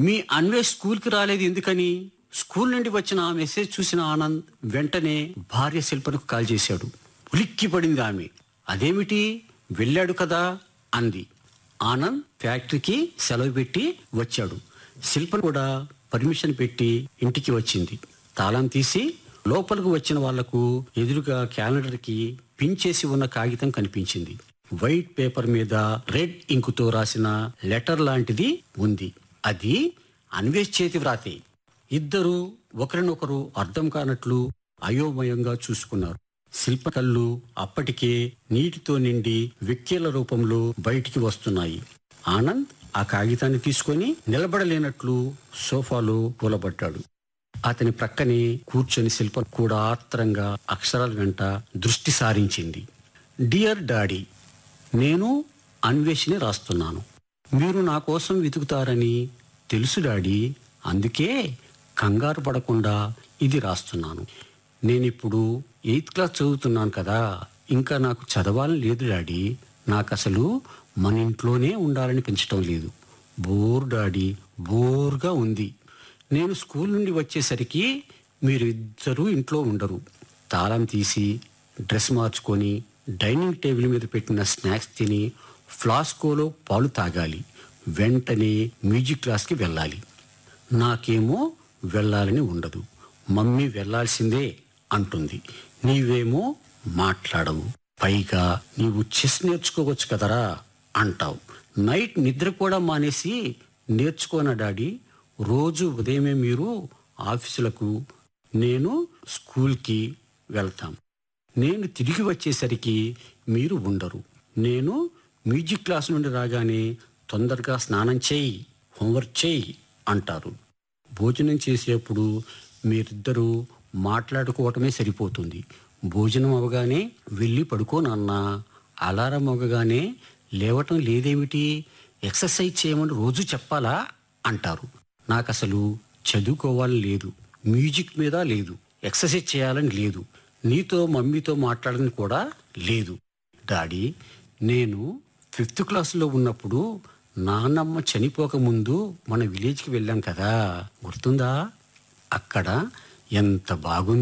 మీ అన్వేష్ స్కూల్కి రాలేదు ఎందుకని స్కూల్ నుండి వచ్చిన ఆ మెసేజ్ చూసిన ఆనంద్ వెంటనే భార్య శిల్పనకు కాల్ చేశాడు ఉలిక్కి పడింది ఆమె అదేమిటి వెళ్ళాడు కదా అంది ఆనంద్ ఫ్యాక్టరీకి సెలవు పెట్టి వచ్చాడు శిల్ప కూడా పర్మిషన్ పెట్టి ఇంటికి వచ్చింది తాళం తీసి లోపలికి వచ్చిన వాళ్లకు ఎదురుగా క్యాలెండర్కి పిన్ చేసి ఉన్న కాగితం కనిపించింది వైట్ పేపర్ మీద రెడ్ ఇంకుతో రాసిన లెటర్ లాంటిది ఉంది అది అన్వేష్ చేతి వ్రాతే ఇద్దరు ఒకరినొకరు అర్థం కానట్లు అయోమయంగా చూసుకున్నారు శిల్ప కళ్ళు అప్పటికే నీటితో నిండి వెక్కేల రూపంలో బయటికి వస్తున్నాయి ఆనంద్ ఆ కాగితాన్ని తీసుకొని నిలబడలేనట్లు సోఫాలో కూలబడ్డాడు అతని ప్రక్కనే కూర్చొని శిల్ప కూడా ఆత్రంగా అక్షరాల వెంట దృష్టి సారించింది డియర్ డాడీ నేను అన్వేషిని రాస్తున్నాను మీరు నా కోసం వెతుకుతారని తెలుసు డాడీ అందుకే కంగారు పడకుండా ఇది రాస్తున్నాను నేనిప్పుడు ఎయిత్ క్లాస్ చదువుతున్నాను కదా ఇంకా నాకు చదవాలని లేదు డాడీ నాకు అసలు మన ఇంట్లోనే ఉండాలని పెంచడం లేదు బోర్ డాడీ బోర్గా ఉంది నేను స్కూల్ నుండి వచ్చేసరికి మీరు ఇద్దరూ ఇంట్లో ఉండరు తాళం తీసి డ్రెస్ మార్చుకొని డైనింగ్ టేబుల్ మీద పెట్టిన స్నాక్స్ తిని ఫ్లాస్కోలో పాలు తాగాలి వెంటనే మ్యూజిక్ క్లాస్కి వెళ్ళాలి నాకేమో వెళ్ళాలని ఉండదు మమ్మీ వెళ్ళాల్సిందే అంటుంది నీవేమో మాట్లాడవు పైగా నీవు చెస్ నేర్చుకోవచ్చు కదరా అంటావు నైట్ నిద్ర కూడా మానేసి నేర్చుకోనా డాడీ రోజు ఉదయమే మీరు ఆఫీసులకు నేను స్కూల్కి వెళ్తాం నేను తిరిగి వచ్చేసరికి మీరు ఉండరు నేను మ్యూజిక్ క్లాస్ నుండి రాగానే తొందరగా స్నానం చేయి హోంవర్క్ చేయి అంటారు భోజనం చేసేప్పుడు మీరిద్దరూ మాట్లాడుకోవటమే సరిపోతుంది భోజనం అవగానే వెళ్ళి పడుకోనన్నా అలారం అవగానే లేవటం లేదేమిటి ఎక్సర్సైజ్ చేయమని రోజు చెప్పాలా అంటారు నాకు అసలు చదువుకోవాలని లేదు మ్యూజిక్ మీద లేదు ఎక్సర్సైజ్ చేయాలని లేదు నీతో మమ్మీతో మాట్లాడని కూడా లేదు డాడీ నేను ఫిఫ్త్ క్లాస్లో ఉన్నప్పుడు నాన్నమ్మ చనిపోక ముందు మన విలేజ్కి వెళ్ళాం కదా గుర్తుందా అక్కడ ఎంత బాగుంది